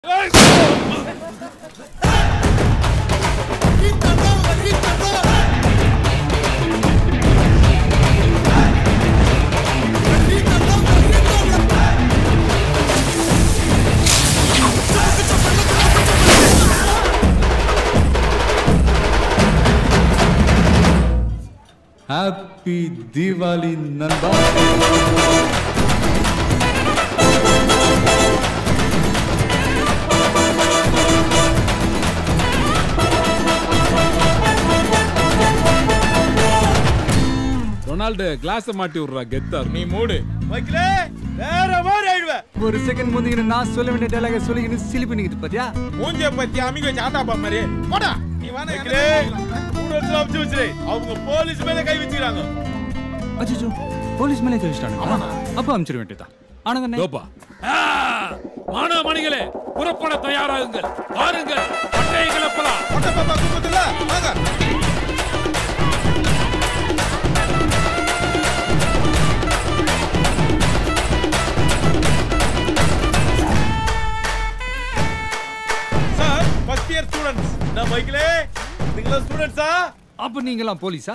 Happy Deepavali நண்பா Ronald class மாட்டி விடுறா கெத்தா நீ மூடு வைக்கலே வேற மாதிரி ஆயிடுவ ஒரு செகண்ட் முந்திக்கிட்டு நான் சொல்ல வேண்டிய டைலாக சொல்லிக்கிட்டு சிலிப்பு நிக்கிட்டு பாத்தியா மூஞ்சிய பத்தி அமிங்க வச்சு ஆட்டாப்பா மாதிரி போடா நீ வேணா வைக்கலே கூட வச்சு அமுச்சு வச்சிரு அவங்க போலீஸ் மேல கை வச்சுக்கிறாங்க அச்சோ போலீஸ் மேலே கழிச்சிட்டானுங்க அப்ப அனுப்பிச்சிட வேண்டியதான் ஆனங்க தோப்பா மாணவமணிகளே புறப்பட தயாராகுங்கள் வாருங்கள் பட்டையை கிளப்பலாம் ஒட்ட பாப்பா குப்பத்துல வாங்க சார் ஃபர்ஸ்ட் இயர் ஸ்டூடண்ட்ஸ் நான் வைக்கலே நீங்களா ஸ்டூடண்ட்ஸா அப்ப நீங்களாம் போலீஸா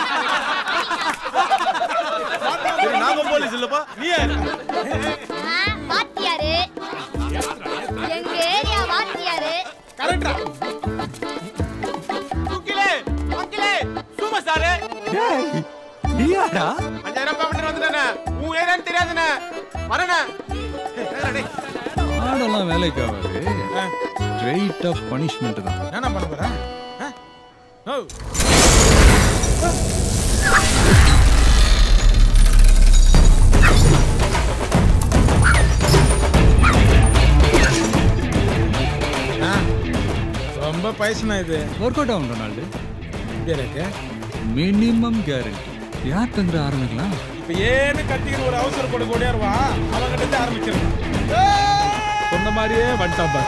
சரி நாங்க போலீஸ் இல்லப்பா நீ யாரு ஆ, வாத்தியாரு எங்க ஏரியா வாத்தியாரு கரெக்டா தூக்கிலே அங்கிலே சூமா சாரு நீயாடா அஞ்சாயிரம் பேமெண்ட் வந்துட்டானே உன் ஏரியான்னு தெரியாதுண்ணே வரேண்ணே ஆடெல்லாம் வேலைக்கு ஆகாது ஸ்ட்ரெயிட்டா பனிஷ்மெண்ட் தான் என்ன பண்ண போறேன் ஓ ரொம்ப பைசனா இது ஒர்க் அவுட் ஆகும் ரொனால்டு எனக்கு மினிமம் கேரண்டி யார் தந்துட ஆரம்பிக்கலாம் இப்ப ஏன்னு கத்திக்கிற ஒரு அவசர போட கூடியாருவா அவங்கிட்ட இருந்து ஆரம்பிச்சிருவான் சொன்ன மாதிரியே வந்துட்டான் பாரு.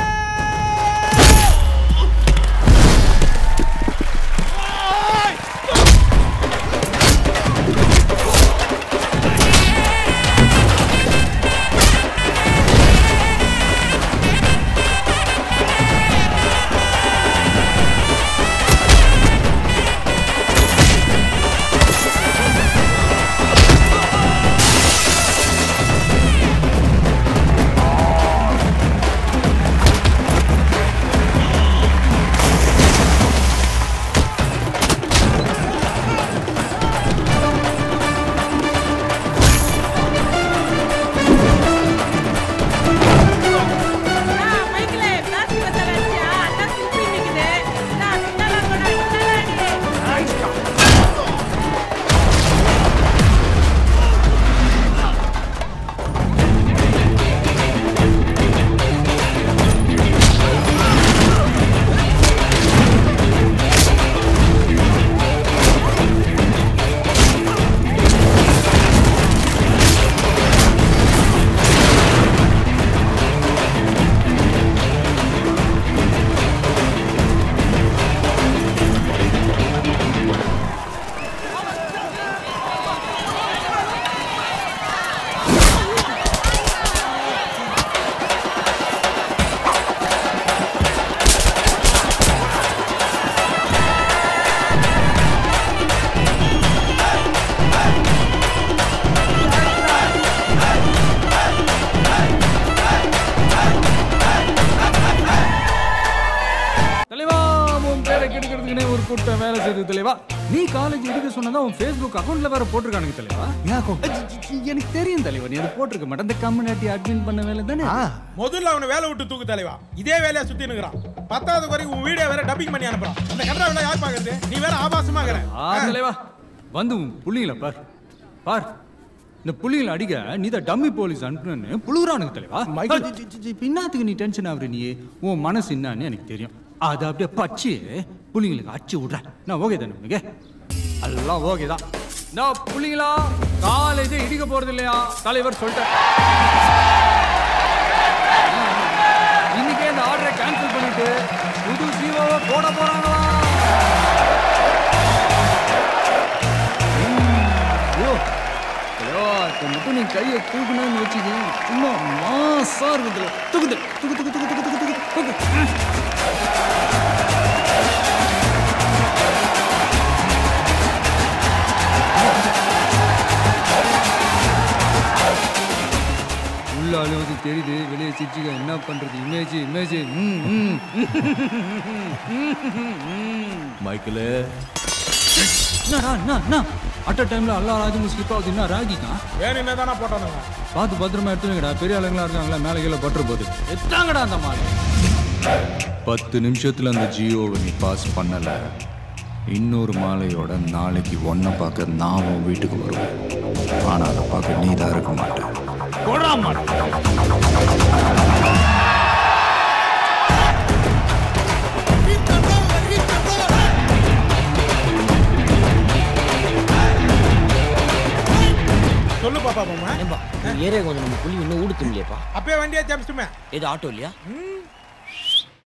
மைக்கிலே காசு வந்தாச்சு அண்ணா திருப்பி நிக்குது நான் பின்னால போனா பின்னாடி தலைவா உன் பேரை கெடுக்கிறதுக்குனே ஒரு கூட்டம் வேலை செய்யுது தலைவா நீ காலேஜ் எடுக்க சொன்னதா உன் ஃபேஸ்புக் அக்கவுண்ட்ல வேற போட்டிருக்கானுங்க தலைவா எனக்கு தெரியும் தலைவா நீ அது போட்டிருக்க மாட்டேன் அந்த கம்யூனிட்டி அட்மின் பண்ண வேலை தானே முதல்ல அவனை வேலை விட்டு தூக்கு தலைவா இதே வேலையா சுத்தி நிக்கிறான் பத்தாவது வரைக்கும் உன் வீடியோ வேற டப்பிங் பண்ணி அனுப்புறான் இந்த கட்டட வேலை யார் பாக்குறது நீ வேற ஆபாசமா இருக்கிற ஆ தலைவா வந்து உன் புள்ளிங்கள பார் பார் இந்த புள்ளிங்களை அடிக்க நீ தான் டம்மி போலீஸ் அனுப்புனு புழுகுறானுங்க தலைவா சி, சி, சி, பின்னாத்துக்கு நீ டென்ஷன் ஆகுற நீ உன் மனசு என்னன்னு எனக்கு தெரியும் அதை அப்படியே பச்சு புள்ளிங்களுக்கு அடிச்சு விடுறேன் நான் ஓகே தானே உனக்கு எல்லாம் ஓகே தான் நான் புள்ளிங்களா காலேஜே இடிக்க போறது இல்லையா தலைவர் சொல்லிட்டேன் இன்னைக்கே இந்த ஆர்டரை கேன்சல் பண்ணிட்டு புது சீவோவை போட போறாங்களா ம், ஓ ஐயோ இப்போ மட்டும் நீ கையை தூக்குனேன்னு வச்சுக்க சும்மா மாசா இருக்குதுல தூக்குது தூக்கு தூக்கு தூக்கு தூக்கு தூக்கு தூக்கு தூக்கு உள்ள அழுவது தெரியுது வெளியே சிரிச்சுக்க என்ன பண்றது இமேஜ் இமேஜ் மைக்கிளு என்னடா என்ன என்ன அட்ட டைம்ல எல்லா ராஜமும் ஸ்லிப் ஆகுது என்ன ராகிக்கா வேணும்னே தானே போட்டானுங்க பார்த்து பத்திரமா எடுத்துங்கடா பெரிய ஆளுங்களா இருக்காங்களா மேலே கீழே பட்டுற போது எத்தாங்கடா அந்த மாதிரி பத்து நிமிஷத்துல அந்த ஜியோவை நீ பாஸ் பண்ணல இன்னொரு மாலையோட நாளைக்கு ஒன்றை பார்க்க நான் உன் வீட்டுக்கு வருவேன் ஆனால் அதை பார்க்க நீ தான் இருக்க மாட்டேன் சொல்லு பாப்பா பொம்மை ஏன்பா ஏரியா கொஞ்சம் நம்ம புள்ளி இன்னும் ஊடு துணிலையப்பா அப்பயே வண்டியை ஜம்ஸ்டுமே ஏது ஆட்டோ இல்லையா ம்